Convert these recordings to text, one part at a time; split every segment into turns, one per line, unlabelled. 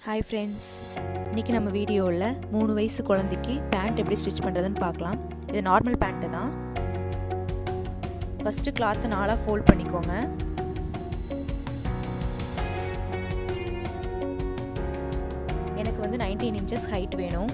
hi friends இன்றைக்கி நம்ம வீடியோவில் மூணு வயசு குழந்தைக்கு பேண்ட் எப்படி ஸ்டிச் பண்ணுறதுன்னு பார்க்கலாம் இது நார்மல் பேண்ட்டு தான் ஃபஸ்ட்டு கிளாத்தை நாளாக ஃபோல்ட் பண்ணிக்கோங்க எனக்கு வந்து நைன்டீன் இன்ச்சஸ் ஹைட் வேணும்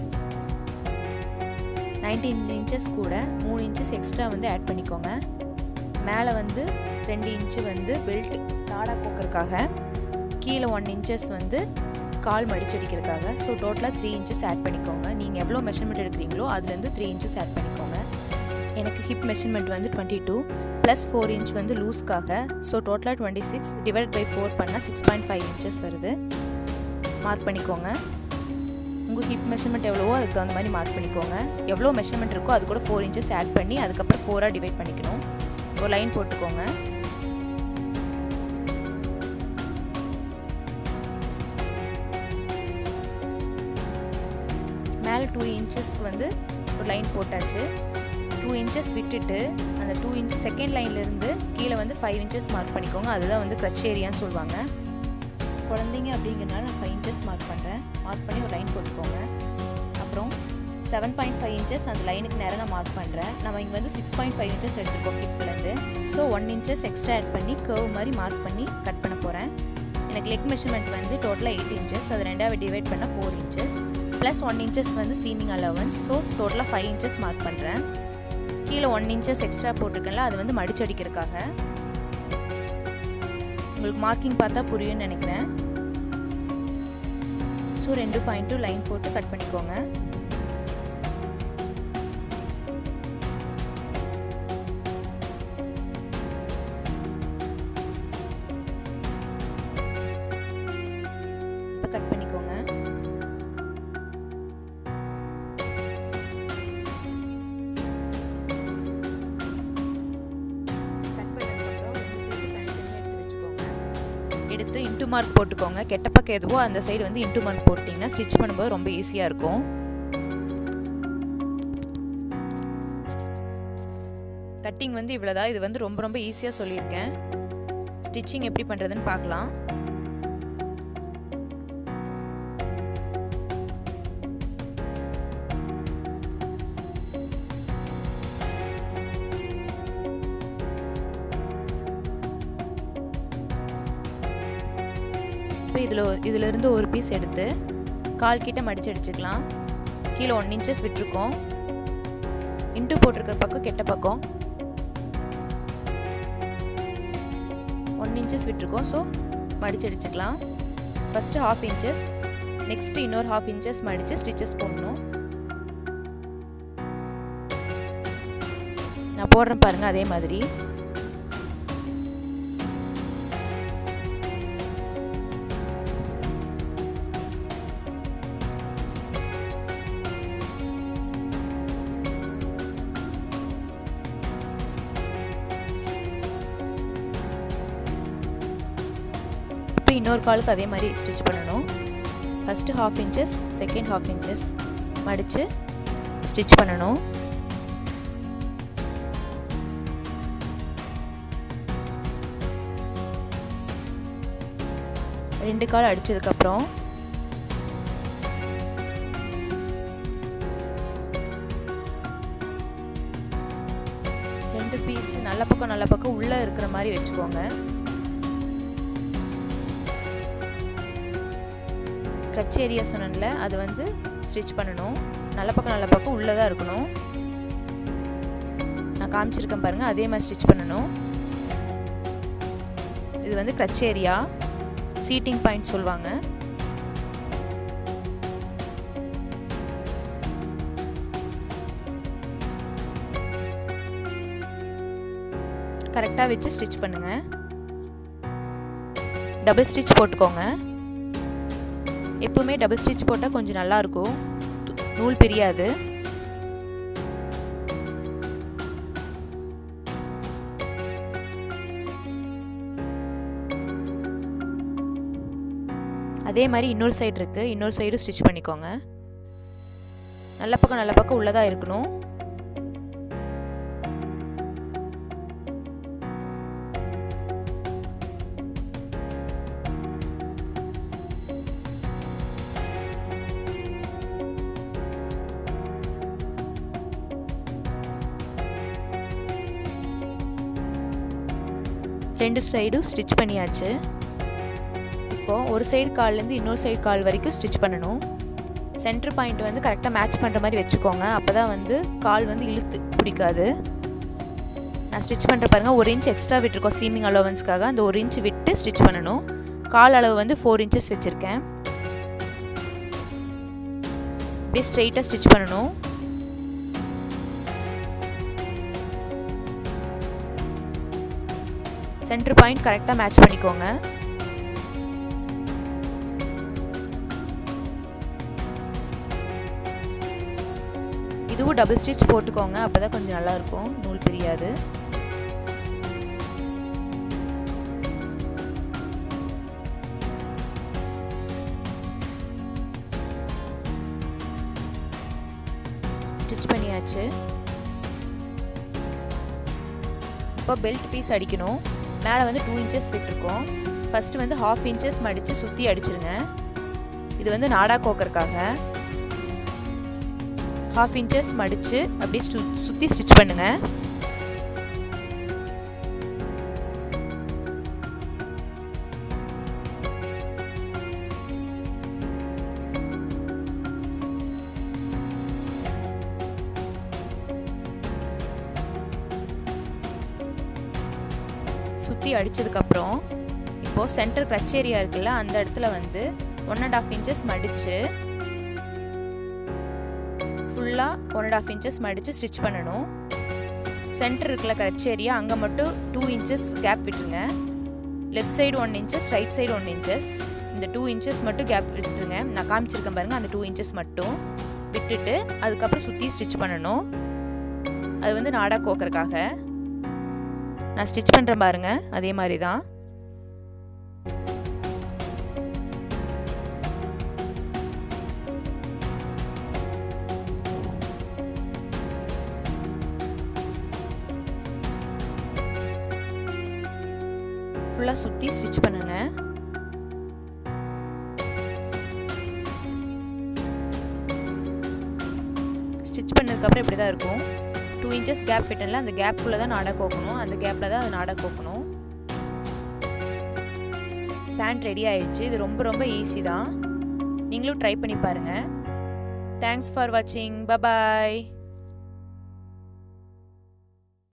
நைன்டீன் இன்ச்சஸ் கூட மூணு இன்ச்சஸ் எக்ஸ்ட்ரா வந்து ஆட் பண்ணிக்கோங்க மேலே வந்து ரெண்டு இன்ச்சு வந்து பெல்ட் நாடா கோக்கறதுக்காக கீழே ஒன் இன்ச்சஸ் வந்து கால் மடிச்சடிக்கிறதுக்காக ஸோ டோட்டலாக த்ரீ இன்ச்சஸ் ஆட் பண்ணிக்கோங்க நீங்கள் எவ்வளோ மெஷர்மெண்ட் எடுக்கிறீங்களோ அதுலேருந்து த்ரீ இன்ச்சஸ் ஆட் பண்ணிக்கோங்க எனக்கு ஹிப் மெஷர்மெண்ட் வந்து twenty two plus four inch வந்து லூஸ்க்காக ஸோ டோட்டலாக twenty six divide by four பண்ணால் சிக்ஸ் பாயிண்ட் ஃபைவ் இன்ச்சஸ் வருது மார்க் பண்ணிக்கோங்க உங்கள் ஹிப் மெஷர்மெண்ட் எவ்வளவோ அதுக்கு தகுந்த மாதிரி மார்க் பண்ணிக்கோங்க எவ்வளோ மெஷர்மெண்ட் இருக்கோ அது கூட ஃபோர் இன்ச்சஸ் ஆட் பண்ணி அதுக்கப்புறம் ஃபோராக டிவைட் பண்ணிக்கணும் ஒரு லைன் போட்டுக்கோங்க மேலே டூ இன்ச்சஸ்க்கு வந்து ஒரு லைன் போட்டாச்சு டூ இன்ச்சஸ் விட்டுட்டு அந்த டூ இன்ச் செகண்ட் லைன்லேருந்து கீழே வந்து ஃபைவ் இன்ச்சஸ் மார்க் பண்ணிக்கோங்க அதுதான் வந்து க்ரச் ஏரியான்னு சொல்லுவாங்க குழந்தைங்க அப்படிங்கிறனால நான் ஃபைவ் இன்ச்சஸ் மார்க் பண்ணுறேன் மார்க் பண்ணி ஒரு லைன் போட்டுக்கோங்க அப்புறம் செவன் பாயிண்ட் ஃபைவ் இன்ச்சஸ் அந்த லைனுக்கு நேரம் நான் மார்க் பண்ணுறேன் நம்ம இங்கே வந்து சிக்ஸ் பாயிண்ட் ஃபைவ் இன்ச்சஸ் எடுத்துக்கோம் ஹிப்லேருந்து so one inches extra add பண்ணி கர்வ் மாதிரி மார்க் பண்ணி கட் பண்ண போகிறேன் எனக்கு லெக் மெஷர்மெண்ட் வந்து டோட்டலாக எயிட் இன்ச்சஸ் அது ரெண்டாவது டிவைட் பண்ணால் four inches plus one inches வந்து சீமிங் அலவன்ஸ் ஸோ டோட்டலாக ஃபைவ் இன்ச்சஸ் மார்க் பண்ணுறேன் கீழே ஒன் இன்ச்சஸ் எக்ஸ்ட்ரா போட்டிருக்கேன்ல அது வந்து மடிச்சடிக்கிறதுக்காக உங்களுக்கு மார்க்கிங் பார்த்தா புரியும்னு நினைக்கிறேன் ஸோ ரெண்டு பாயிண்ட்டும் லைன் போட்டு கட் பண்ணிக்கோங்க இப்போ கட் பண்ணிக்கோங்க கட் பண்ணதுக்கப்புறம் ரெண்டு பீஸும் தனித்தனியாக எடுத்து வச்சுக்கோங்க எடுத்து இன்ட்டு மார்க் போட்டுக்கோங்க கெட்ட பக்கம் எதுவோ அந்த சைடு வந்து இன்ட்டு மார்க் போட்டிங்கன்னா ஸ்டிச் பண்ணும்போது ரொம்ப ஈஸியாக இருக்கும் கட்டிங் வந்து இவ்வளோதான் இது வந்து ரொம்ப ரொம்ப ஈஸியாக சொல்லியிருக்கேன் ஸ்டிச்சிங் எப்படி பண்ணுறதுன்னு பார்க்கலாம் இப்போ இதில் இதிலிருந்து ஒரு பீஸ் எடுத்து கால் கிட்ட மடிச்சு அடிச்சுக்கலாம் கீழே ஒன் இன்ச்சஸ் விட்டுருக்கோம் இன்ட்டு போட்டிருக்கிற பக்கம் கெட்ட பக்கம் ஒன் இன்ச்சஸ் விட்டுருக்கோம் ஸோ மடிச்சு அடிச்சுக்கலாம் ஃபஸ்ட்டு ஹாஃப் இன்ச்சஸ் நெக்ஸ்ட்டு இன்னொரு ஹாஃப் இன்ச்சஸ் மடித்து ஸ்டிச்சஸ் போடணும் நான் போடுறேன் பாருங்கள் அதே மாதிரி இப்போ இன்னொரு காலுக்கு அதே மாதிரி ஸ்டிச் பண்ணணும் first half inches second half inches மடித்து ஸ்டிச் பண்ணணும் ரெண்டு கால் அடித்ததுக்கப்புறம் ரெண்டு பீஸ் நல்ல பக்கம் நல்ல பக்கம் உள்ளே இருக்கிற மாதிரி வச்சுக்கோங்க க்ரச் ஏரியா சொன்னல அது வந்து ஸ்டிச் பண்ணணும் நல்ல பக்கம் நல்ல பக்கம் உள்ளே தான் இருக்கணும் நான் காமிச்சிருக்கேன் பாருங்கள் அதே மாதிரி ஸ்டிச் பண்ணணும் இது வந்து க்ரச் ஏரியா சீட்டிங் பாயிண்ட் சொல்லுவாங்க கரெக்டாக வச்சு ஸ்டிச் பண்ணுங்கள் டபுள் ஸ்டிச் போட்டுக்கோங்க எப்பவுமே டபுள் ஸ்டிச் போட்டால் கொஞ்சம் நல்லாயிருக்கும் நூல் பிரியாது அதே மாதிரி இன்னொரு சைடு இருக்குது இன்னொரு சைடும் ஸ்டிச் பண்ணிக்கோங்க நல்ல பக்கம் நல்ல பக்கம் உள்ளதாக இருக்கணும் ரெண்டு சைடும் ஸ்டிச் பண்ணியாச்சு இப்போது ஒரு சைடு கால்லேருந்து இன்னொரு சைடு கால் வரைக்கும் ஸ்டிச் பண்ணணும் சென்டர் பாயிண்ட் வந்து கரெக்டாக மேட்ச் பண்ணுற மாதிரி வச்சுக்கோங்க அப்போ தான் வந்து கால் வந்து இழுத்து பிடிக்காது நான் ஸ்டிச் பண்ணுற பாருங்கள் ஒரு இன்ச் எக்ஸ்ட்ரா விட்டுருக்கோம் சீமிங் அலோவன்ஸ்க்காக அந்த ஒரு இன்ச் விட்டு ஸ்டிச் பண்ணணும் கால் அளவு வந்து ஃபோர் இன்ச்சஸ் வச்சுருக்கேன் அப்படியே ஸ்ட்ரெயிட்டாக ஸ்டிச் பண்ணணும் சென்டர் பாயிண்ட் கரெக்டாக மேட்ச் பண்ணிக்கோங்க இதுவும் டபுள் ஸ்டிச் போட்டுக்கோங்க அப்போ தான் கொஞ்சம் நல்லாயிருக்கும் நூல் பிரியாது ஸ்டிச் பண்ணியாச்சு இப்போ பெல்ட் பீஸ் அடிக்கணும் மேலே வந்து டூ இன்ச்சஸ் விட்டுருக்கோம் ஃபஸ்ட்டு வந்து ஹாஃப் இன்ச்சஸ் மடித்து சுற்றி அடிச்சிருங்க இது வந்து நாடா கோக்கருக்காக ஹாஃப் இன்ச்சஸ் மடித்து அப்படியே சு சுற்றி ஸ்டிச் பண்ணுங்கள் சுற்றி அடித்ததுக்கப்புறம் இப்போது சென்டர் க்ரச் ஏரியா இருக்குல்ல அந்த இடத்துல வந்து ஒன் அண்ட் ஆஃப் இன்ச்சஸ் மடித்து ஃபுல்லாக ஒன் அண்ட் ஆஃப் இன்ச்சஸ் மடித்து ஸ்டிச் பண்ணணும் சென்டர் இருக்குல்ல க்ரச் ஏரியா அங்கே மட்டும் டூ இன்ச்சஸ் கேப் விட்டுருங்க left side one inches right side one inches இந்த டூ இன்ச்சஸ் மட்டும் கேப் விட்டுருங்க நான் காமிச்சிருக்கேன் பாருங்கள் அந்த டூ இன்ச்சஸ் மட்டும் விட்டுட்டு அதுக்கப்புறம் சுற்றி ஸ்டிச் பண்ணணும் அது வந்து நாடா கோக்கறக்காக நான் ஸ்டிச் பண்ணுறேன் பாருங்க அதே மாதிரி தான் ஃபுல்லாக சுற்றி ஸ்டிச் பண்ணுங்க ஸ்டிச் பண்ணதுக்கப்புறம் இப்படி தான் இருக்கும் டூ இன்ச்சஸ் கேப் விட்டனில் அந்த கேப்புக்குள்ளே தான் நாடா கோக்கணும் அந்த கேப்பில் தான் அது நாடா கோக்கணும் பேண்ட் ரெடி ஆயிடுச்சு இது ரொம்ப ரொம்ப ஈஸி தான் நீங்களும் ட்ரை பண்ணி பாருங்கள் தேங்க்ஸ் ஃபார் வாட்சிங் பபாய்